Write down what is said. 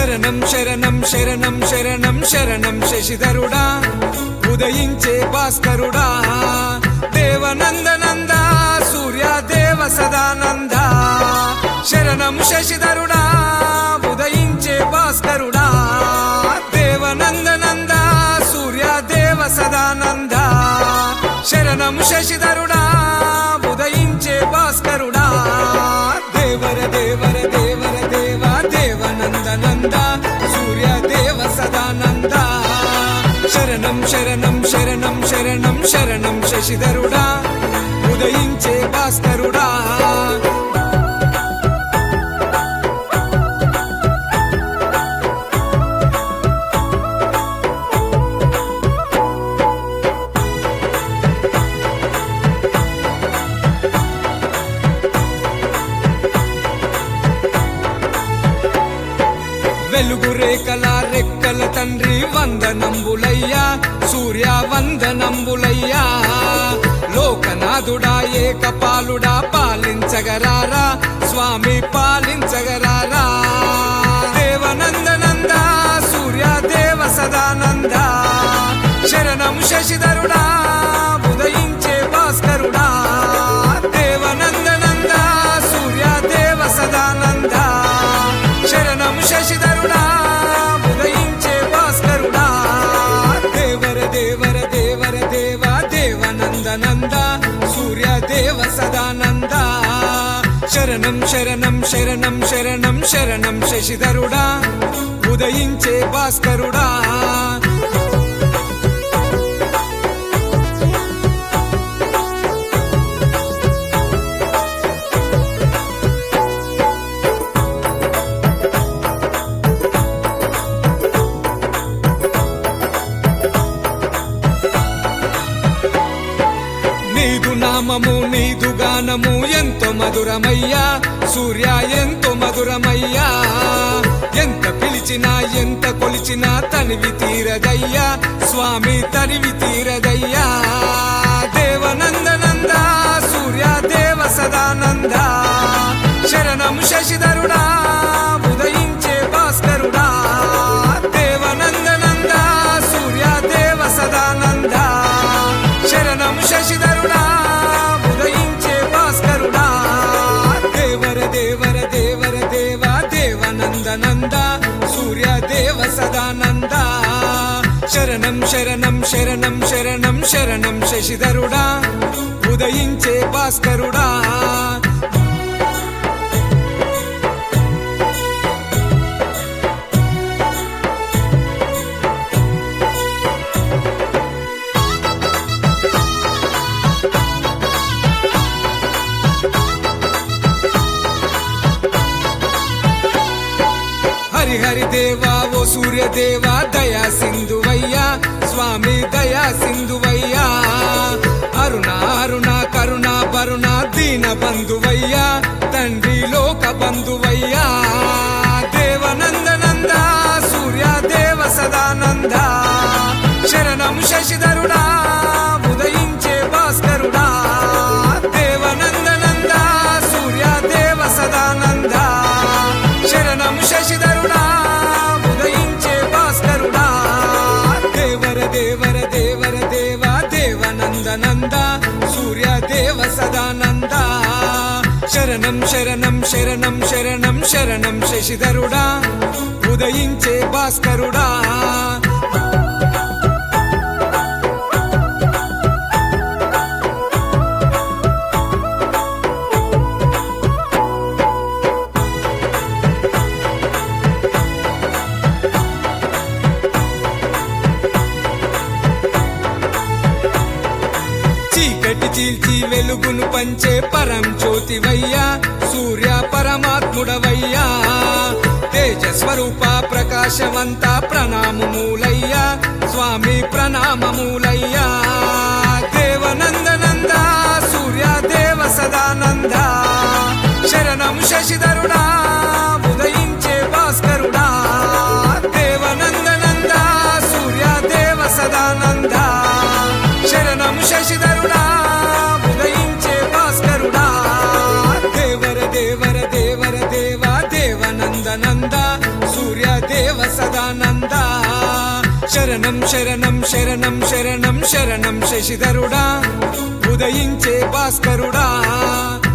శరణం శరణం శరణం శరణం శరణం శశిధరుడా ఉదయించే భాస్కరుడా దేవనందనంద సూర్య దేవ సదానంద శరణం శశిధరుడా ఉదయించే భాస్కరుడా దేవనందనంద సూర్య దేవ సదానంద శరణం శశిధరుడా ఉదయించే భాస్కరుడా దేవర దేవర దేవర దేవ దేవనందనంద సూర్య దేవ సదానంద శరణం శరణం శరణం శరణం శరణం శశిధరుడా ఉదయించే భాస్కరుడా వెలుగు రేఖల రెక్కల తండ్రి వందనంబులయ్యా సూర్య వందనంబులయ్యా లోకనాథుడా ఏకపాలుడా పాలించగరారా స్వామి పాలించగరారా దేవనందనంద సూర్య దేవ సదానంద శరణం శశిధరుడా ఉదయించే భాస్కరుడా దేవనందనంద సూర్య దేవ సదానంద శరణం శశిధరుడా ఉదయించే భాస్కరుడా దేవర దేవర దేవర దేవ దేవనందనంద సూర్య దేవ సదానంద శరణం శరణం శరణం శరణం శరణం శశిధరుడా ఉదయించే భాస్కరుడా నీదు నామము నీదు గానము ఎంతో మధురమయ్యా సూర్య ఎంతో మధురమయ్యా ఎంత పిలిచినా ఎంత కొలిచినా తనివి తీరదయ్యా స్వామి తనివి తీరదయ్యా దేవనందనంద సూర్య దేవ సదానంద శరణం శశిధరుడా ఉదయించే భాస్కరుడా దేవనందనంద సూర్య దేవ సదానంద శరణం శశిధరుడా ఉదయించే భాస్కరుడా దేవర దేవర దేవర దేవ దేవనందనంద సూర్య దేవ సదానంద శరణం శరణం శరణం శరణం శరణం శశిధరుడా ఉదయించే భాస్కరుడా హరి హరి దేవా ఓ సూర్య దేవా దయా సింధువయ్యా స్వామి దయా సింధువయ్యా అరుణ అరుణ కరుణ భరుణ దీన బంధువయ్యా తండ్రి లోక బంధువయ్యా దేవనందనంద సూర్య దేవ సదానంద శరణం శశిధరుడా ఉదయించే భాస్కరుడా దేవనందనంద సూర్య దేవ సదానంద శరణం శశిధరుడా ఉదయించే భాస్కరుడా దేవర దేవర దేవర దేవ దేవనందనంద సూర్య దేవ సదానంద శరణం శరణం శరణం శరణం శరణం శశిధరుడా ఉదయించే భాస్కరుడా చీకటి చీల్చి వెలుగును పంచే పరం జ్యోతివయ్యా సూర్య పరమాత్ముడవయ్యా తేజ స్వరూప ప్రకాశవంత ప్రణామములయ్యా స్వామి ప్రణామములయ్యా దేవనందనంద సూర్య దేవ సదానంద శరణం శశిధరుడా ఉదయించే భాస్కరుడా దేవనందనంద సూర్య దేవ సదానంద శరణం శశిధరుడా ఉదయించే భాస్కరుడా దేవర దేవర దేవర దేవ దేవనందనంద సూర్య దేవ శరణం శరణం శరణం శరణం శరణం శశిధరుడా ఉదయించే భాస్కరుడా